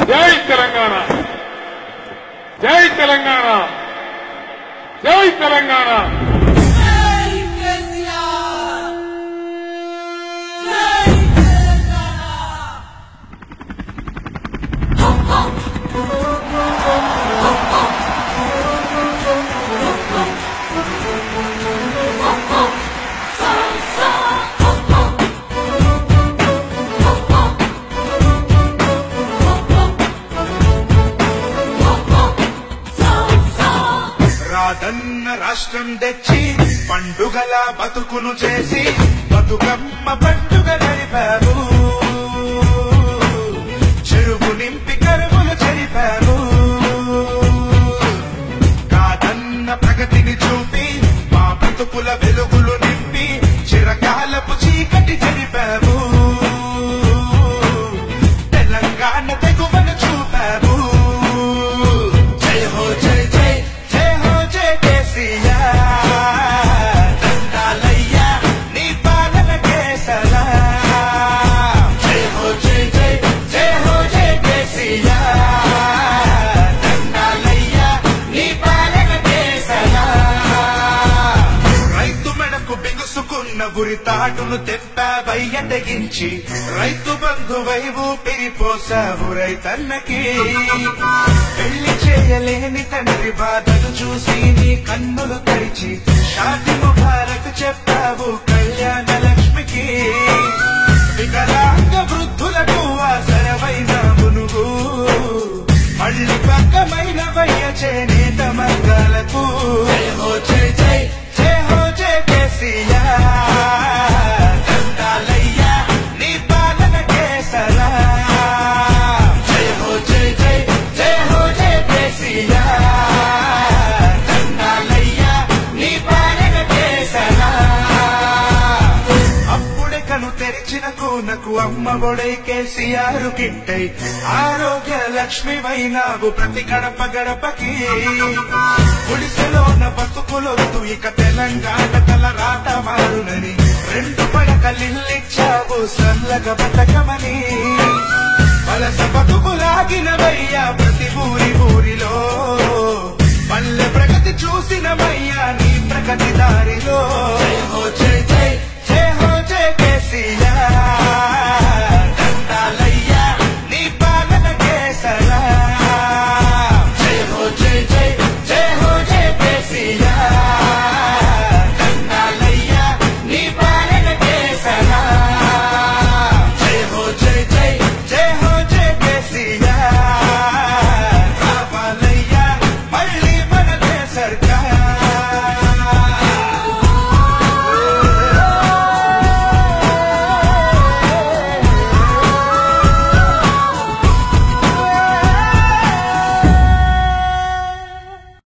జై తెలంగాణ జై తెలంగాణ జై తెలంగాణ జై కేసీఆర్ జై తెలంగాణ రాదన్న రాష్ట్రం తెచ్చి పండుగల బతుకును చేసి బతుకమ్మ పండుగ నడిపారు చెరువు నింపి కరువులు చెరిపారు కాదన్న ప్రగతిని చూపి మా బతుకుల వెలుగులు నింపి చిరకాలపు చీకటి చెరిపారు తెలంగాణ తెగువను చూపారు జై హో జై జై జై హో జై కేసీఆర్ దండాలయ్యా నీ పాలన కేసలా జై హో జై జై జై హో జై కేసీఆర్ దండాలయ్యా నీ పాలన కేసలా రైతు మెడకు బిగుసుకున్న ఉరి తాటును తెప్పావయ్య తెగించి రైతు బంధువై ఊపిరి పోసావు రైతన్నకి పెళ్లి చేయలేని తండ్రి బాధను చూసి నీ కన్నులు తెరిచి షాది ముబారక్ చెప్పావు కళ్యాణ లక్ష్మికి వికలాంగ వృద్ధులకు ఆసరమైన మునుగు మళ్ళీ పక్కమైన వయ్య చేనేత మర్గాలకు జై హో జై జై జై హో జై కేసీఆర్ దండాలయ్యా నీ పాలన కేసరా జై హో జై జై జై హో జై కేసీఆర్ దండాలయ్యా నీ పాలన కేసరా అప్పుడే కను తెరిచిన కూనకు అమ్మ ఒడై కేసీఆర్ కిట్టై ఆరోగ్య లక్ష్మి వైనావు ప్రతి గడప గడపకి గుడిసెలోన బతుకులొద్దు ఇక తెలంగాణ తల రాత మారునని రెండు పడకలిల్లిచ్చావు సల్లగ బతకమని వలస బతుకులాగినవయ్యా ప్రతి ఊరి ఊరిలో పల్లె ప్రగతి చూసినవయ్యా నీ ప్రగతి దారిలో జై హో జై జై